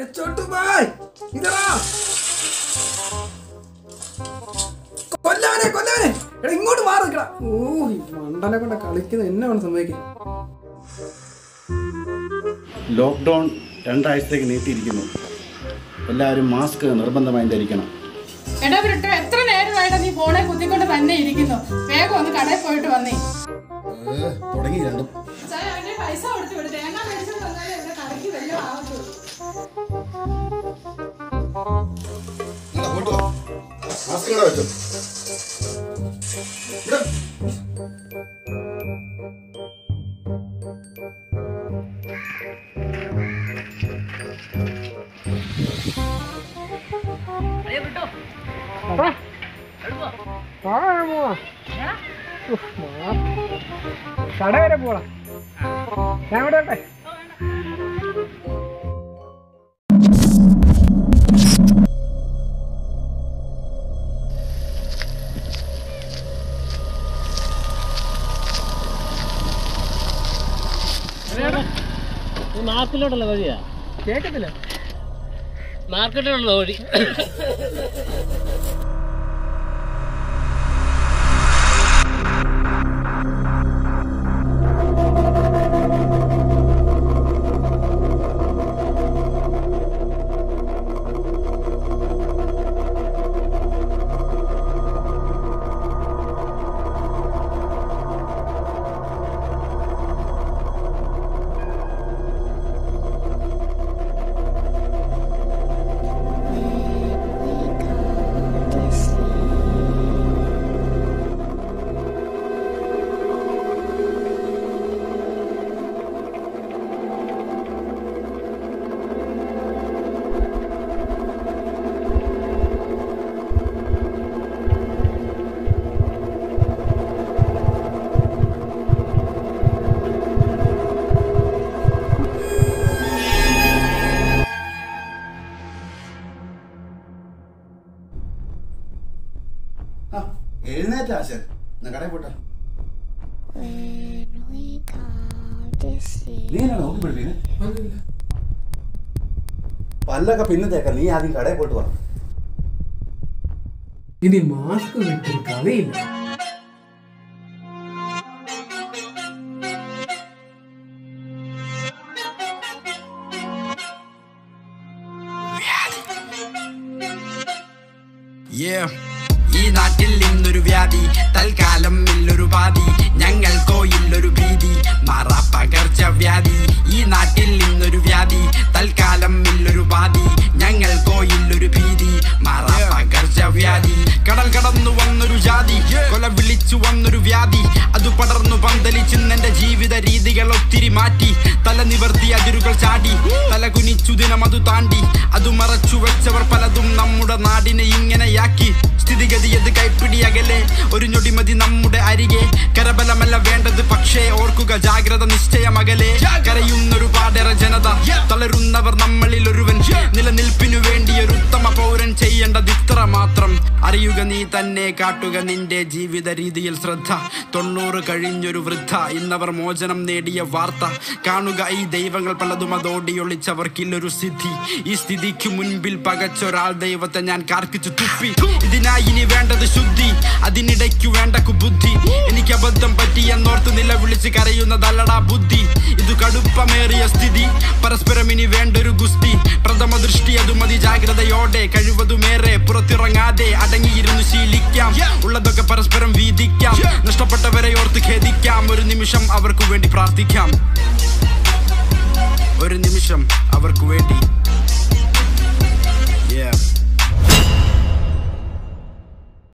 Chottu bye ഇതടാ കൊല്ലാനെ കൊല്ലാനെ എടാ ഇങ്ങോട്ട് മാറി നിൽക്കടാ ഓ ഈ മണ്ടനെ കൊണ്ട് കളിക്കുന്ന എന്നെ വേണം സമ്മതിക്കാൻ ലോക്ക്ഡൗൺ രണ്ടാഴ്ചത്തേക്ക് നീട്ടിയിരിക്കുന്നു എല്ലാവരും മാസ്ക് നിർബന്ധമായും ധരിക്കണം എടാ ബ്രിട്ടോ എത്ര നേരമായിട്ട് നീ ഫോണിൽ കുത്തിക്കൊണ്ട് തന്നെ ഇരിക്കുന്നു വേഗം ഒന്ന് കടയിൽ പോയിട്ട് വന്നേ തുടങ്ങി രണ്ടും ചായ അവന്റെ പൈസ കൊടുത്തു വിട് തേങ്ങ മേടിച്ചോണ്ട് വന്നാലേ ഇവിടെ കടയ്ക്ക് വല്ലതും ആവത്തുള്ളൂ മാസ്ക് ഇവിടെ വെച്ചോ കട വരെ പോടാ ഞാൻ ഇവിടെ ഉണ്ടേ മാർക്കറ്റിലോട്ടുള്ള വഴിയാ കേക്കത്തില്ല മാർക്കറ്റിലുള്ള വഴി ആ എഴുന്നേറ്റ ആശ ഞാൻ കടയിൽ പോട്ടെ When we come to see നീ എന്നാ നോക്കി പിടിപ്പിക്കുന്നത് പല്ലൊക്കെ പിന്നെ തേക്കാം നീ ആദ്യം കടയിൽ പോയിട്ട് വാ ഇനി മാസ്ക് വിട്ടൊരു കളിയില്ല Yeah. ഈ നാട്ടിൽ ഇന്നൊരു വ്യാധി തൽക്കാലം ഇല്ലൊരു പാതി ഞങ്ങൾക്കോ ഇല്ലൊരു ഭീതി മാറാ പകർച്ച വ്യാധി ഈ നാട്ടിൽ ഇന്നൊരു വ്യാധി തൽക്കാലം ഇല്ലൊരു പാതി ഞങ്ങൾക്കോ ഇല്ലൊരു ഭീതി മാറാ പകർച്ച വ്യാധി കടൽ കടന്നു വന്നൊരു ജാതി കൊല വിളിച്ചു വന്നൊരു വ്യാധി അത് പടർന്നു പന്തലിച്ചിന്നെന്റെ ജീവിത രീതികൾ ഒത്തിരി മാറ്റി തല നിവർത്തി അതിരുകൾ ചാടി തല കുനിച്ചു ദിനം അത് താണ്ടി അത് മറച്ചു വെച്ചവർ പലതും നമ്മുടെ നാടിനെ ഇങ്ങനെയാക്കി സ്ഥിതിഗതി അത് കൈപ്പിടി അകലെ ഒരു ഞൊടിമതി നമ്മുടെ അരികെ കരബലമല്ല വേണ്ടത് പക്ഷേ ഓർക്കുക ജാഗ്രത നിശ്ചയമകലെ കരയുന്നൊരു പാടേറെ ജനത തളരുന്നവർ നമ്മളിൽ ഒരുവൻ നിലനിൽപ്പിനു വേണ്ടി ഒരു ഉത്തമ പൗരൻ ചെയ്യേണ്ടത് ഇത്ര മാത്രം അറിയുക നീ തന്നെ കാട്ടുക നിന്റെ ജീവിത രീതിയിൽ ശ്രദ്ധ തൊണ്ണൂറ് കഴിഞ്ഞൊരു വൃദ്ധ ഇന്നവർ മോചനം നേടിയ വാർത്ത കാണുക ഈ ദൈവങ്ങൾ പലതും അതോടിയൊളിച്ചവർക്കില്ലൊരു സിദ്ധി ഈ സ്ഥിതിക്ക് മുൻപിൽ പകച്ചൊരാൾ ദൈവത്തെ ഞാൻ കാർക്കിച്ചു തുപ്പി ഇതിനായി ഇനി വേണ്ടത് ശുദ്ധി അതിനിടയ്ക്കു വേണ്ട കുബുദ്ധി എനിക്ക് അബദ്ധം പറ്റി എന്നോർത്ത് നിലവിളിച്ച് കരയുന്നതല്ലടാ ബുദ്ധി ഇത് കടുപ്പമേറിയ സ്ഥിതി പരസ്പരം ഇനി വേണ്ടൊരു ഗുസ്തി പ്രഥമ ദൃഷ്ടി അത് മതി ജാഗ്രതയോടെ കഴിവതുമേറെ പുറത്തിറങ്ങാതെ അടങ്ങിയിരുന്നു ശീലിക്കാം ഉള്ളതൊക്കെ പരസ്പരം വീതിക്കാം നഷ്ടപ്പെട്ടവരെ ഓർത്ത് ഖേദിക്കാം ഒരു നിമിഷം അവർക്ക് വേണ്ടി പ്രാർത്ഥിക്കാം ഒരു നിമിഷം അവർക്ക് വേണ്ടി Yeah.